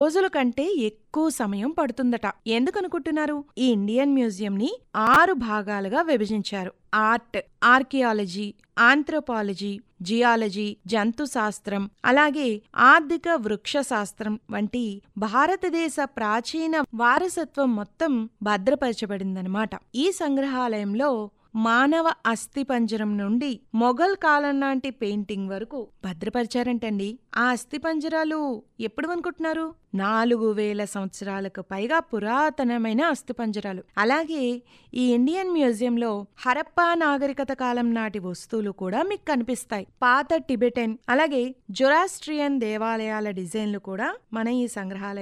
రోజుల కంటే ఎక్కువ సమయం పడుతుందట ఎందుకనుకుంటున్నారు ఈ ఇండియన్ మ్యూజియంని ఆరు భాగాలుగా విభజించారు ఆర్ట్ ఆర్కియాలజీ ఆంథ్రోపాలజీ జియాలజీ జంతు శాస్త్రం అలాగే ఆర్థిక వృక్ష శాస్త్రం వంటి భారతదేశ ప్రాచీన వారసత్వం మొత్తం భద్రపరచబడిందనమాట ఈ సంగ్రహాలయంలో మానవ అస్థిపంజరం నుండి మొఘల్ కాలం నాటి పెయింటింగ్ వరకు భద్రపరిచారంటండి ఆ అస్థిపంజరాలు ఎప్పుడు అనుకుంటున్నారు నాలుగు వేల సంవత్సరాలకు పైగా పురాతనమైన అస్థిపంజరాలు అలాగే ఈ ఇండియన్ మ్యూజియంలో హరప్పా నాగరికత కాలం నాటి వస్తువులు కూడా మీకు కనిపిస్తాయి పాత టిబెటన్ అలాగే జొరాస్ట్రియన్ దేవాలయాల డిజైన్లు కూడా మన ఈ సంగ్రహాలయం